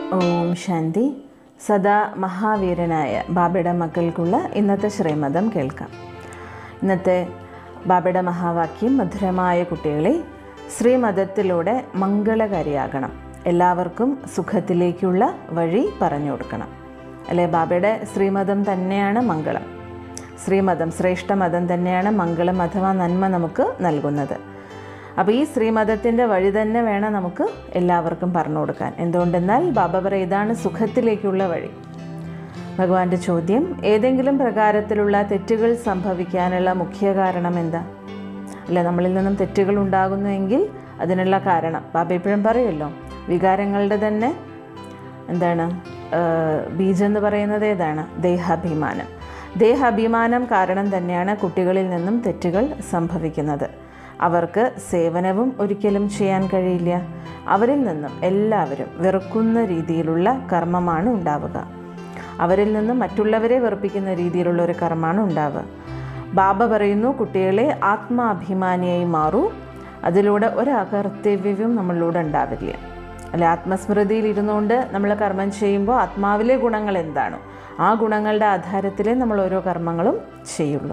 ഓം ശാന്തി സദാ മഹാവീരനായ ബാബയുടെ മക്കൾക്കുള്ള ഇന്നത്തെ ശ്രീമതം കേൾക്കാം ഇന്നത്തെ ബാബയുടെ മഹാവാക്യം മധുരമായ കുട്ടികളെ ശ്രീമതത്തിലൂടെ മംഗളകാരിയാകണം എല്ലാവർക്കും സുഖത്തിലേക്കുള്ള വഴി പറഞ്ഞു കൊടുക്കണം അല്ലെ ബാബയുടെ ശ്രീമതം തന്നെയാണ് മംഗളം ശ്രീമതം ശ്രേഷ്ഠമതം തന്നെയാണ് മംഗളം അഥവാ നന്മ നമുക്ക് നൽകുന്നത് അപ്പോൾ ഈ ശ്രീമതത്തിൻ്റെ വഴി തന്നെ വേണം നമുക്ക് എല്ലാവർക്കും പറഞ്ഞു കൊടുക്കാൻ എന്തുകൊണ്ടെന്നാൽ ബാബ പറയും ഇതാണ് സുഖത്തിലേക്കുള്ള വഴി ഭഗവാന്റെ ചോദ്യം ഏതെങ്കിലും പ്രകാരത്തിലുള്ള തെറ്റുകൾ സംഭവിക്കാനുള്ള മുഖ്യ കാരണം എന്താ അല്ല നമ്മളിൽ നിന്നും തെറ്റുകൾ ഉണ്ടാകുന്നുവെങ്കിൽ അതിനുള്ള കാരണം ബാബ എപ്പോഴും പറയുമല്ലോ വികാരങ്ങളുടെ തന്നെ എന്താണ് ബീജം എന്ന് പറയുന്നത് ഏതാണ് ദേഹാഭിമാനം ദേഹാഭിമാനം കാരണം തന്നെയാണ് കുട്ടികളിൽ നിന്നും തെറ്റുകൾ സംഭവിക്കുന്നത് അവർക്ക് സേവനവും ഒരിക്കലും ചെയ്യാൻ കഴിയില്ല അവരിൽ നിന്നും എല്ലാവരും വെറുക്കുന്ന രീതിയിലുള്ള കർമ്മമാണ് ഉണ്ടാവുക അവരിൽ നിന്നും മറ്റുള്ളവരെ വെറുപ്പിക്കുന്ന രീതിയിലുള്ള ഒരു കർമ്മമാണ് ഉണ്ടാവുക ബാബ പറയുന്നു കുട്ടികളെ ആത്മാഭിമാനിയായി മാറൂ അതിലൂടെ ഒരു അകർത്തവ്യവും നമ്മളിലൂടെ ഉണ്ടാവില്ല അല്ലെ ആത്മസ്മൃതിയിൽ ഇരുന്നുകൊണ്ട് നമ്മൾ കർമ്മം ചെയ്യുമ്പോൾ ആത്മാവിലെ ഗുണങ്ങൾ എന്താണോ ആ ഗുണങ്ങളുടെ ആധാരത്തിലേ നമ്മൾ ഓരോ കർമ്മങ്ങളും ചെയ്യുള്ളൂ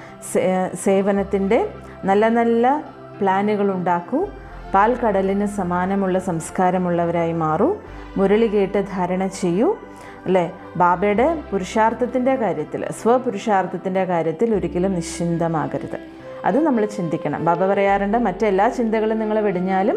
സേവനത്തിൻ്റെ നല്ല നല്ല പ്ലാനുകൾ ഉണ്ടാക്കൂ പാൽക്കടലിന് സമാനമുള്ള സംസ്കാരമുള്ളവരായി മാറൂ മുരളി കേട്ട് ധാരണ ചെയ്യൂ അല്ലേ ബാബയുടെ പുരുഷാർത്ഥത്തിൻ്റെ കാര്യത്തിൽ സ്വപുരുഷാർത്ഥത്തിൻ്റെ കാര്യത്തിൽ ഒരിക്കലും നിശ്ചിന്തമാകരുത് അത് നമ്മൾ ചിന്തിക്കണം ബാബ പറയാറുണ്ട് മറ്റെല്ലാ ചിന്തകളും നിങ്ങൾ വെടിഞ്ഞാലും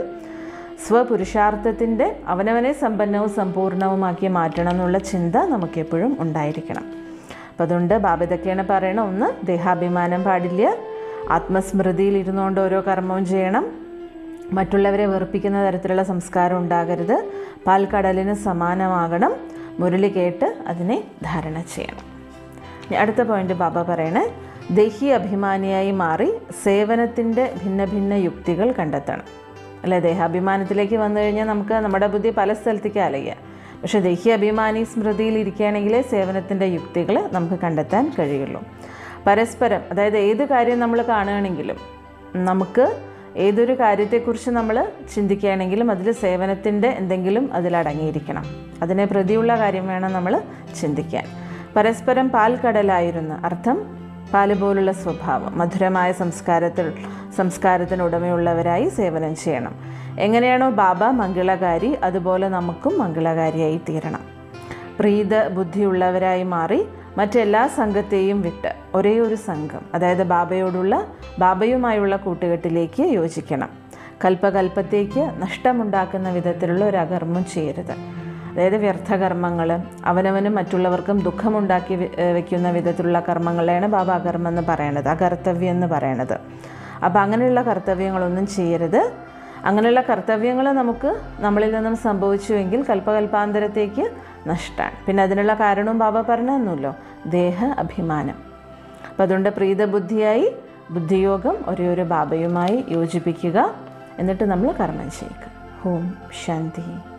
സ്വപുരുഷാർത്ഥത്തിൻ്റെ അവനവനെ സമ്പന്നവും സമ്പൂർണവുമാക്കി മാറ്റണം എന്നുള്ള ചിന്ത നമുക്കെപ്പോഴും ഉണ്ടായിരിക്കണം അപ്പം അതുകൊണ്ട് ബാബ ഇതൊക്കെയാണ് പറയണം ഒന്ന് ദേഹാഭിമാനം പാടില്ല ആത്മസ്മൃതിയിൽ ഇരുന്നുകൊണ്ട് ഓരോ കർമ്മവും ചെയ്യണം മറ്റുള്ളവരെ വെറുപ്പിക്കുന്ന തരത്തിലുള്ള സംസ്കാരം ഉണ്ടാകരുത് പാൽക്കടലിന് സമാനമാകണം മുരളി കേട്ട് അതിനെ ധാരണ ചെയ്യണം അടുത്ത പോയിന്റ് ബാബ പറയണേ ദേഹി അഭിമാനിയായി മാറി സേവനത്തിൻ്റെ ഭിന്ന ഭിന്ന യുക്തികൾ കണ്ടെത്തണം അല്ലെ ദേഹാഭിമാനത്തിലേക്ക് വന്നു കഴിഞ്ഞാൽ നമുക്ക് നമ്മുടെ ബുദ്ധി പല സ്ഥലത്തേക്ക് അലയുക പക്ഷേ ദേഹി അഭിമാനി സ്മൃതിയിൽ ഇരിക്കുകയാണെങ്കിലേ സേവനത്തിൻ്റെ യുക്തികൾ നമുക്ക് കണ്ടെത്താൻ കഴിയുള്ളൂ പരസ്പരം അതായത് ഏത് കാര്യം നമ്മൾ കാണുകയാണെങ്കിലും നമുക്ക് ഏതൊരു കാര്യത്തെക്കുറിച്ച് നമ്മൾ ചിന്തിക്കുകയാണെങ്കിലും അതിൽ സേവനത്തിൻ്റെ എന്തെങ്കിലും അതിലടങ്ങിയിരിക്കണം അതിനെ പ്രതിയുള്ള കാര്യം വേണം നമ്മൾ ചിന്തിക്കാൻ പരസ്പരം പാൽക്കടലായിരുന്ന അർത്ഥം പാല് പോലുള്ള സ്വഭാവം മധുരമായ സംസ്കാരത്തിൽ സംസ്കാരത്തിന് ഉടമയുള്ളവരായി സേവനം ചെയ്യണം എങ്ങനെയാണോ ബാബ മംഗളകാരി അതുപോലെ നമുക്കും മംഗളകാരിയായി തീരണം പ്രീത ബുദ്ധിയുള്ളവരായി മാറി മറ്റെല്ലാ സംഘത്തെയും വിട്ട് ഒരേ ഒരു സംഘം അതായത് ബാബയോടുള്ള ബാബയുമായുള്ള കൂട്ടുകെട്ടിലേക്ക് യോജിക്കണം കൽപ്പകൽപ്പത്തേക്ക് നഷ്ടമുണ്ടാക്കുന്ന വിധത്തിലുള്ള ഒരു അകർമ്മം ചെയ്യരുത് അതായത് വ്യർത്ഥകർമ്മങ്ങൾ അവനവനും മറ്റുള്ളവർക്കും ദുഃഖമുണ്ടാക്കി വെക്കുന്ന വിധത്തിലുള്ള കർമ്മങ്ങളെയാണ് ബാബ അകർമ്മം എന്ന് പറയണത് അകർത്തവ്യം എന്ന് പറയണത് അപ്പോൾ അങ്ങനെയുള്ള കർത്തവ്യങ്ങളൊന്നും ചെയ്യരുത് അങ്ങനെയുള്ള കർത്തവ്യങ്ങൾ നമുക്ക് നമ്മളിൽ നിന്നും സംഭവിച്ചുവെങ്കിൽ കൽപ്പകൽപ്പാന്തരത്തേക്ക് നഷ്ടമാണ് പിന്നെ അതിനുള്ള കാരണവും ബാബ പറഞ്ഞു തന്നല്ലോ ദേഹ അഭിമാനം അപ്പം അതുകൊണ്ട് പ്രീതബുദ്ധിയായി ബുദ്ധിയോഗം ഒരേ ഒരു ബാബയുമായി യോജിപ്പിക്കുക എന്നിട്ട് നമ്മൾ കർമ്മം ചെയ്യുക ഓം ശാന്തി